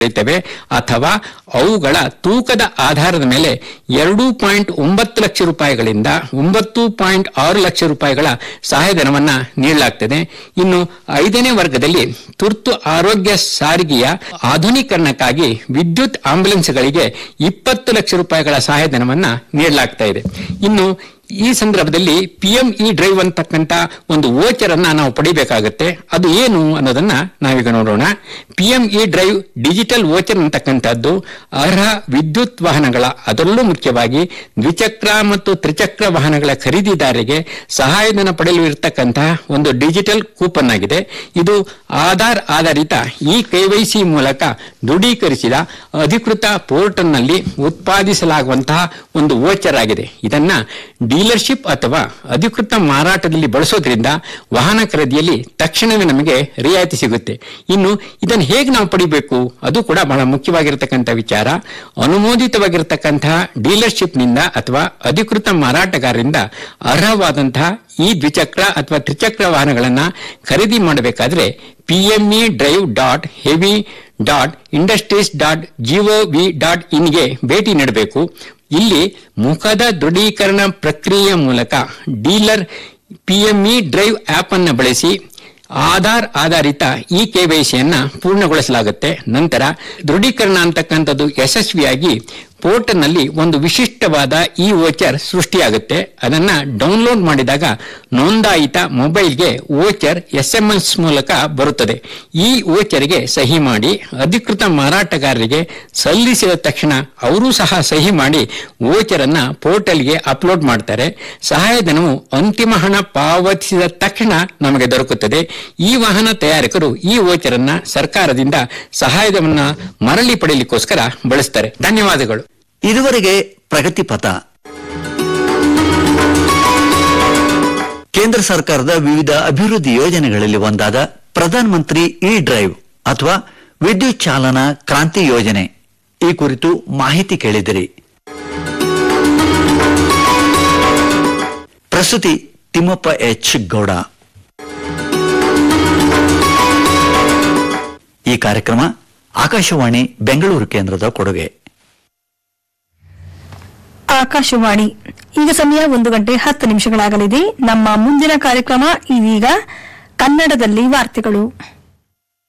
ಪಡೆಯುತ್ತವೆ ಅಥವಾ ಅವುಗಳ ತೂಕದ ಆಧಾರದ ಮೇಲೆ ಎರಡು ಪಾಯಿಂಟ್ ಒಂಬತ್ತು ಲಕ್ಷ ರೂಪಾಯಿಗಳಿಂದ ಒಂಬತ್ತು ಪಾಯಿಂಟ್ ಆರು ಲಕ್ಷ ರೂಪಾಯಿಗಳ ಸಹಾಯಧನವನ್ನ ನೀಡಲಾಗ್ತದೆ ಇನ್ನು ಐದನೇ ವರ್ಗದಲ್ಲಿ ತುರ್ತು ಆರೋಗ್ಯ ಸಾರಿಗೆಯ ಆಧುನೀಕರಣಕ್ಕಾಗಿ ವಿದ್ಯುತ್ ಆಂಬ್ಯುಲೆನ್ಸ್ಗಳಿಗೆ ಇಪ್ಪತ್ತು ಲಕ್ಷ ರೂಪಾಯಿಗಳ ಸಹಾಯಧನವನ್ನ ನೀಡಲಾಗ್ತಾ ಇದೆ ಇನ್ನು ಈ ಸಂದರ್ಭದಲ್ಲಿ ಪಿಎಂ ಇ ಡ್ರೈವ್ ಅಂತಕ್ಕಂಥ ಒಂದು ವೋಚರ್ ಅನ್ನ ನಾವು ಪಡಿಬೇಕಾಗತ್ತೆ ಅದು ಏನು ಅನ್ನೋದನ್ನ ನಾವೀಗ ನೋಡೋಣ PM E drive digital voucher ಅಂತಕ್ಕಂಥದ್ದು ಅರ್ಹ ವಿದ್ಯುತ್ ವಾಹನಗಳ ಅದರಲ್ಲೂ ಮುಖ್ಯವಾಗಿ ದ್ವಿಚಕ್ರ ಮತ್ತು ತ್ರಿಚಕ್ರ ವಾಹನಗಳ ಖರೀದಿದಾರರಿಗೆ ಸಹಾಯಧನ ಪಡೆಯಲು ಇರತಕ್ಕಂತಹ ಒಂದು ಡಿಜಿಟಲ್ ಕೂಪನ್ ಆಗಿದೆ ಇದು ಆಧಾರ್ ಆಧಾರಿತ ಈ ಕೆವೈಸಿ ಮೂಲಕ ದೃಢೀಕರಿಸಿದ ಅಧಿಕೃತ ಪೋರ್ಟಲ್ನಲ್ಲಿ ಉತ್ಪಾದಿಸಲಾಗುವಂತಹ ಒಂದು ವೋಚರ್ ಆಗಿದೆ ಇದನ್ನ ಡೀಲರ್ಶಿಪ್ ಅಥವಾ ಅಧಿಕೃತ ಮಾರಾಟದಲ್ಲಿ ಬಳಸೋದ್ರಿಂದ ವಾಹನ ಖರೀದಿಯಲ್ಲಿ ತಕ್ಷಣವೇ ನಮಗೆ ರಿಯಾಯಿತಿ ಸಿಗುತ್ತೆ ಇನ್ನು ಇದನ್ನು ಹೇಗೆ ನಾವು ಪಡಿಬೇಕು ಅದು ಕೂಡ ಬಹಳ ಮುಖ್ಯವಾಗಿರತಕ್ಕಂಥ ವಿಚಾರ ಅನುಮೋದಿತವಾಗಿರತಕ್ಕಂತಹ ಡೀಲರ್ಶಿಪ್ನಿಂದ ಅಥವಾ ಅಧಿಕೃತ ಮಾರಾಟಗಾರರಿಂದ ಅರ್ಹವಾದಂತಹ ಈ ದ್ವಿಚಕ್ರ ಅಥವಾ ತ್ರಿಚಕ್ರ ವಾಹನಗಳನ್ನ ಖರೀದಿ ಮಾಡಬೇಕಾದ್ರೆ PME drive dot heavy dot industries dot gov dot ಇನ್ಗೆ ಭೇಟಿ ನೀಡಬೇಕು ಇಲ್ಲಿ ಮುಖದ ದೃಢೀಕರಣ ಪ್ರಕ್ರಿಯೆಯ ಮೂಲಕ ಡೀಲರ್ ಪಿಎಂಇ ಡ್ರೈವ್ ಆಪ್ ಅನ್ನು ಬಳಸಿ ಆಧಾರ್ ಆಧಾರಿತ ಈ ಕೆವೈಸಿಯನ್ನ ಪೂರ್ಣಗೊಳಿಸಲಾಗುತ್ತೆ ನಂತರ ದೃಢೀಕರಣ ಅಂತಕ್ಕಂಥದ್ದು ಯಶಸ್ವಿಯಾಗಿ ಪೋರ್ಟಲ್ನಲ್ಲಿ ಒಂದು ವಿಶಿಷ್ಟವಾದ ಈ ವೋಚರ್ ಸೃಷ್ಟಿಯಾಗುತ್ತೆ ಅದನ್ನ ಡೌನ್ಲೋಡ್ ಮಾಡಿದಾಗ ನೋಂದಾಯಿತ ಮೊಬೈಲ್ಗೆ ವೋಚರ್ ಎಸ್ಎಂಎಸ್ ಮೂಲಕ ಬರುತ್ತದೆ ಈ ವೋಚರ್ಗೆ ಸಹಿ ಮಾಡಿ ಅಧಿಕೃತ ಮಾರಾಟಗಾರರಿಗೆ ಸಲ್ಲಿಸಿದ ತಕ್ಷಣ ಅವರೂ ಸಹ ಸಹಿ ಮಾಡಿ ವೋಚರ್ ಅನ್ನ ಪೋರ್ಟಲ್ಗೆ ಅಪ್ಲೋಡ್ ಮಾಡ್ತಾರೆ ಸಹಾಯಧನವು ಅಂತಿಮ ಹಣ ಪಾವತಿಸಿದ ತಕ್ಷಣ ನಮಗೆ ದೊರಕುತ್ತದೆ ಈ ವಾಹನ ತಯಾರಕರು ಈ ವೋಚರ್ ಅನ್ನ ಸರ್ಕಾರದಿಂದ ಸಹಾಯಧನ ಮರಳಿ ಪಡೆಯಲಿಕ್ಕೋಸ್ಕರ ಬಳಸ್ತಾರೆ ಧನ್ಯವಾದಗಳು ಇದುವರೆಗೆ ಪ್ರಗತಿ ಪಥ ಕೇಂದ್ರ ಸರ್ಕಾರದ ವಿವಿಧ ಅಭಿವೃದ್ಧಿ ಯೋಜನೆಗಳಲ್ಲಿ ಒಂದಾದ ಪ್ರಧಾನ ಮಂತ್ರಿ ಇ ಡ್ರೈವ್ ಅಥವಾ ವಿದ್ಯುತ್ ಚಾಲನಾ ಕ್ರಾಂತಿ ಯೋಜನೆ ಈ ಕುರಿತು ಮಾಹಿತಿ ಕೇಳಿದಿರಿ ಪ್ರಸ್ತುತಿ ತಿಮ್ಮಪ್ಪ ಎಚ್ ಗೌಡ ಈ ಕಾರ್ಯಕ್ರಮ ಆಕಾಶವಾಣಿ ಬೆಂಗಳೂರು ಕೇಂದ್ರದ ಕೊಡುಗೆ ಆಕಾಶವಾಣಿ ಈಗ ಸಮಯ ಒಂದು ಗಂಟೆ ಹತ್ತು ನಿಮಿಷಗಳಾಗಲಿದೆ ನಮ್ಮ ಮುಂದಿನ ಕಾರ್ಯಕ್ರಮ ಇದೀಗ ಕನ್ನಡದಲ್ಲಿ ವಾರ್ತೆಗಳು